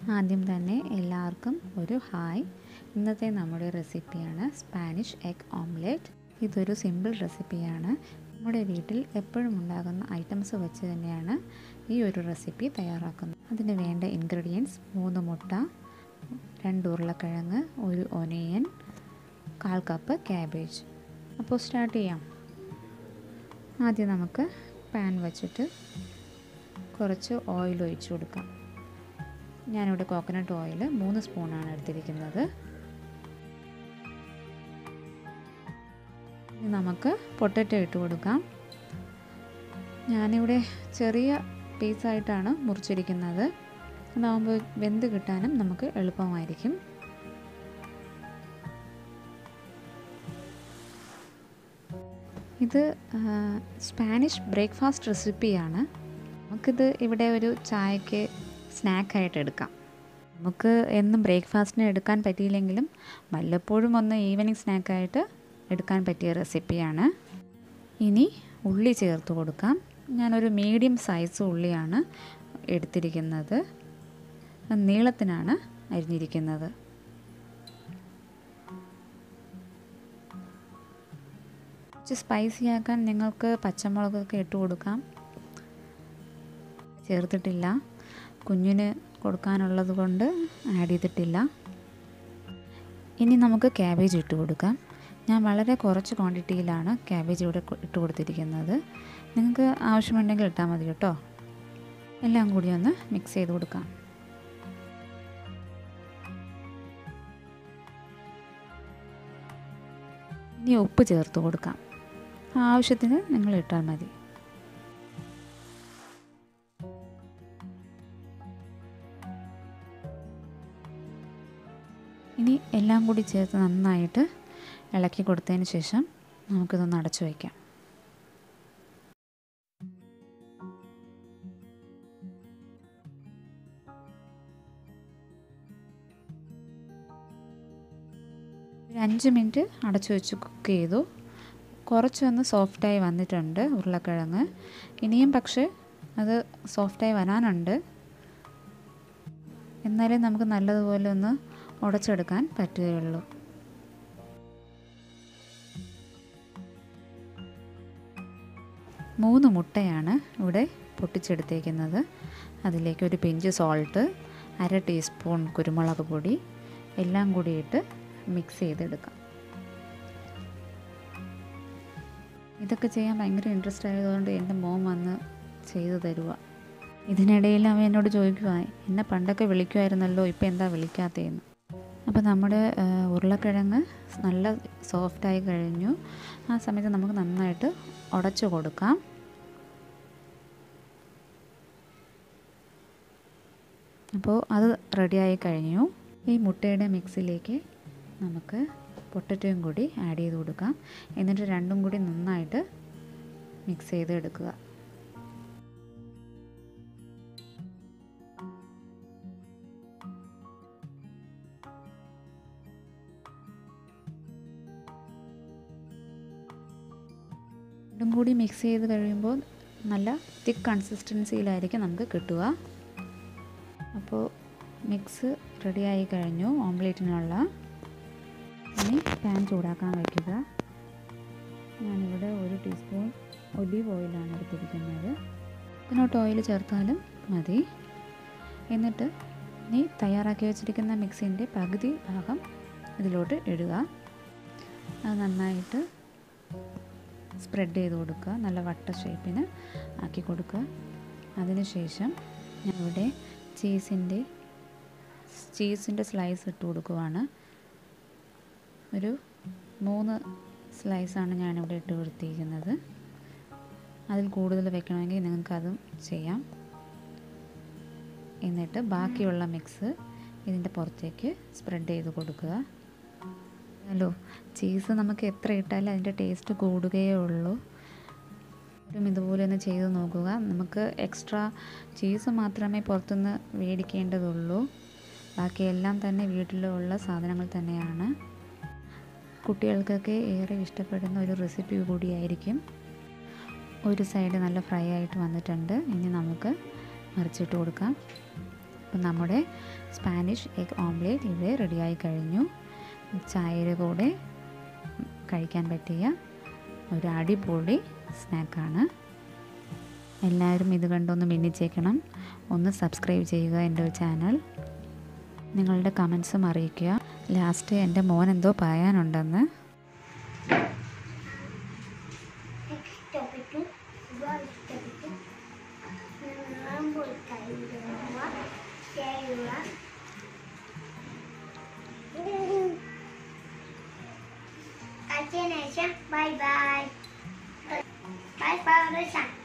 ആദ്യം തന്നെ എല്ലാവർക്കും ഒരു ഹായ് ഇന്നത്തെ നമ്മുടെ റെസിപ്പിയാണ് സ്പാനിഷ് എഗ് ഓംലെറ്റ് ഇതൊരു സിമ്പിൾ റെസിപ്പിയാണ് നമ്മുടെ വീട്ടിൽ എപ്പോഴും ഉണ്ടാകുന്ന ഐറ്റംസ് വെച്ച് തന്നെയാണ് ഈ ഒരു റെസിപ്പി തയ്യാറാക്കുന്നത് അതിന് വേണ്ട ഇൻഗ്രീഡിയൻസ് മൂന്ന് മുട്ട രണ്ട് ഉരുളക്കിഴങ്ങ് ഒരു ഒനിയൻ കാൽ കപ്പ് ക്യാബേജ് അപ്പോൾ സ്റ്റാർട്ട് ചെയ്യാം ആദ്യം നമുക്ക് പാൻ വച്ചിട്ട് കുറച്ച് ഓയിൽ ഒഴിച്ചു കൊടുക്കാം ഞാനിവിടെ കോക്കനട്ട് ഓയിൽ മൂന്ന് സ്പൂണാണ് എടുത്തിരിക്കുന്നത് ഇനി നമുക്ക് പൊട്ടറ്റോ ഇട്ട് കൊടുക്കാം ഞാനിവിടെ ചെറിയ പീസായിട്ടാണ് മുറിച്ചിരിക്കുന്നത് അതാകുമ്പോൾ വെന്ത് കിട്ടാനും നമുക്ക് എളുപ്പമായിരിക്കും ഇത് സ്പാനിഷ് ബ്രേക്ക്ഫാസ്റ്റ് റെസിപ്പിയാണ് നമുക്കിത് ഇവിടെ ഒരു ചായക്ക് സ്നാക്കായിട്ട് എടുക്കാം നമുക്ക് എന്നും ബ്രേക്ക്ഫാസ്റ്റിന് എടുക്കാൻ പറ്റിയില്ലെങ്കിലും വല്ലപ്പോഴും ഒന്ന് ഈവനിങ് സ്നാക്കായിട്ട് എടുക്കാൻ പറ്റിയ റെസിപ്പിയാണ് ഇനി ഉള്ളി ചേർത്ത് കൊടുക്കാം ഞാനൊരു മീഡിയം സൈസ് ഉള്ളിയാണ് എടുത്തിരിക്കുന്നത് നീളത്തിനാണ് അരിഞ്ഞിരിക്കുന്നത് കുറച്ച് സ്പൈസി ആക്കാൻ നിങ്ങൾക്ക് പച്ചമുളകൊക്കെ ഇട്ട് കൊടുക്കാം ചേർത്തിട്ടില്ല കുഞ്ഞിന് കൊടുക്കാനുള്ളത് കൊണ്ട് ആഡ് ചെയ്തിട്ടില്ല ഇനി നമുക്ക് ക്യാബേജ് ഇട്ട് കൊടുക്കാം ഞാൻ വളരെ കുറച്ച് ക്വാണ്ടിറ്റിയിലാണ് ക്യാബേജ് ഇവിടെ ഇട്ട് കൊടുത്തിരിക്കുന്നത് നിങ്ങൾക്ക് ആവശ്യമുണ്ടെങ്കിൽ ഇട്ടാൽ മതി കേട്ടോ എല്ലാം കൂടി ഒന്ന് മിക്സ് ചെയ്ത് കൊടുക്കാം ഇനി ഉപ്പ് ചേർത്ത് കൊടുക്കാം ആവശ്യത്തിന് നിങ്ങൾ ഇട്ടാൽ മതി ഇനി എല്ലാം കൂടി ചേർത്ത് നന്നായിട്ട് ഇളക്കി കൊടുത്തതിന് ശേഷം നമുക്കിതൊന്ന് അടച്ചു വയ്ക്കാം ഒരു അഞ്ച് മിനിറ്റ് അടച്ചു വെച്ച് കുക്ക് ചെയ്തു കുറച്ചൊന്ന് സോഫ്റ്റായി വന്നിട്ടുണ്ട് ഉരുളക്കിഴങ്ങ് ഇനിയും പക്ഷേ അത് സോഫ്റ്റായി വരാനുണ്ട് എന്നാലേ നമുക്ക് നല്ലതുപോലെ ഒന്ന് ഉടച്ചെടുക്കാൻ പറ്റുകയുള്ളൂ മൂന്ന് മുട്ടയാണ് ഇവിടെ പൊട്ടിച്ചെടുത്തേക്കുന്നത് അതിലേക്ക് ഒരു പിഞ്ച് സോൾട്ട് അര ടീസ്പൂൺ കുരുമുളക് പൊടി എല്ലാം കൂടിയിട്ട് മിക്സ് ചെയ്തെടുക്കാം ഇതൊക്കെ ചെയ്യാൻ ഭയങ്കര ഇൻട്രസ്റ്റ് ആയതുകൊണ്ട് എൻ്റെ മോൻ വന്ന് ചെയ്തു തരുക ഇതിനിടയിൽ അവൻ എന്നോട് ചോദിക്കുക എന്നെ പണ്ടൊക്കെ വിളിക്കുമായിരുന്നല്ലോ ഇപ്പം എന്താ വിളിക്കാത്തതെന്ന് അപ്പോൾ നമ്മുടെ ഉരുളക്കിഴങ്ങ് നല്ല സോഫ്റ്റായി കഴിഞ്ഞു ആ സമയത്ത് നമുക്ക് നന്നായിട്ട് ഉടച്ചു കൊടുക്കാം അപ്പോൾ അത് റെഡിയായി കഴിഞ്ഞു ഈ മുട്ടയുടെ മിക്സിലേക്ക് നമുക്ക് പൊട്ടറ്റോയും കൂടി ആഡ് ചെയ്ത് കൊടുക്കാം എന്നിട്ട് രണ്ടും കൂടി നന്നായിട്ട് മിക്സ് ചെയ്ത് എടുക്കുക രണ്ടും കൂടി മിക്സ് ചെയ്ത് കഴിയുമ്പോൾ നല്ല തിക്ക് കൺസിസ്റ്റൻസിയിലായിരിക്കും നമുക്ക് കിട്ടുക അപ്പോൾ മിക്സ് റെഡിയായി കഴിഞ്ഞു ഓംലേറ്റിനുള്ള ഇനി പാൻ ചൂടാക്കാൻ വയ്ക്കുക ഞാനിവിടെ ഒരു ടീസ്പൂൺ ഒലീവ് ഓയിലാണ് എടുത്തിരിക്കുന്നത് ഇതിനോട്ട് ഓയിൽ ചേർത്താലും മതി എന്നിട്ട് ഇനി തയ്യാറാക്കി വെച്ചിരിക്കുന്ന മിക്സിൻ്റെ പകുതി ഭാഗം ഇതിലോട്ട് ഇടുക അത് നന്നായിട്ട് സ്പ്രെഡ് ചെയ്ത് കൊടുക്കുക നല്ല വട്ട ഷേപ്പിന് ആക്കി കൊടുക്കുക അതിനുശേഷം ഞാനിവിടെ ചീസിൻ്റെ ചീസിൻ്റെ സ്ലൈസ് ഇട്ട് കൊടുക്കുവാണ് ഒരു മൂന്ന് സ്ലൈസാണ് ഞാനിവിടെ ഇട്ട് കൊടുത്തിരിക്കുന്നത് അതിൽ കൂടുതൽ വെക്കണമെങ്കിൽ നിങ്ങൾക്കതും ചെയ്യാം എന്നിട്ട് ബാക്കിയുള്ള മിക്സ് ഇതിൻ്റെ പുറത്തേക്ക് സ്പ്രെഡ് ചെയ്ത് കൊടുക്കുക ഹലോ ചീസ് നമുക്ക് എത്ര ഇട്ടാലും അതിൻ്റെ ടേസ്റ്റ് കൂടുകയേ ഉള്ളൂ ഒരു ഇതുപോലെ ഒന്ന് ചെയ്ത് നോക്കുക നമുക്ക് എക്സ്ട്രാ ചീസ് മാത്രമേ പുറത്തുനിന്ന് മേടിക്കേണ്ടതുള്ളൂ ബാക്കിയെല്ലാം തന്നെ വീട്ടിലുള്ള സാധനങ്ങൾ തന്നെയാണ് കുട്ടികൾക്കൊക്കെ ഏറെ ഇഷ്ടപ്പെടുന്ന ഒരു റെസിപ്പി കൂടിയായിരിക്കും ഒരു സൈഡ് നല്ല ഫ്രൈ ആയിട്ട് വന്നിട്ടുണ്ട് ഇനി നമുക്ക് മറിച്ചിട്ട് കൊടുക്കാം അപ്പം നമ്മുടെ സ്പാനിഷ് എഗ് ഓംലേറ്റ് ഇവിടെ റെഡിയായി കഴിഞ്ഞു ചായയുടെ കൂടെ കഴിക്കാൻ പറ്റിയ ഒരു അടിപൊളി സ്നാക്കാണ് എല്ലാവരും ഇത് കണ്ടൊന്ന് മിന്നിച്ചേക്കണം ഒന്ന് സബ്സ്ക്രൈബ് ചെയ്യുക എൻ്റെ ചാനൽ നിങ്ങളുടെ കമൻസും അറിയിക്കുക ലാസ്റ്റ് എൻ്റെ മോൻ എന്തോ പറയാനുണ്ടെന്ന് ഇഷ്ടപ്പെട്ടു ഒരുപാട് ഇഷ്ടപ്പെട്ടു നിങ്ങളും പോയി കഴിയുക ചെയ്യുക കഴിച്ചതിന് ശേഷം ബൈ ബൈ ബൈ ബൈ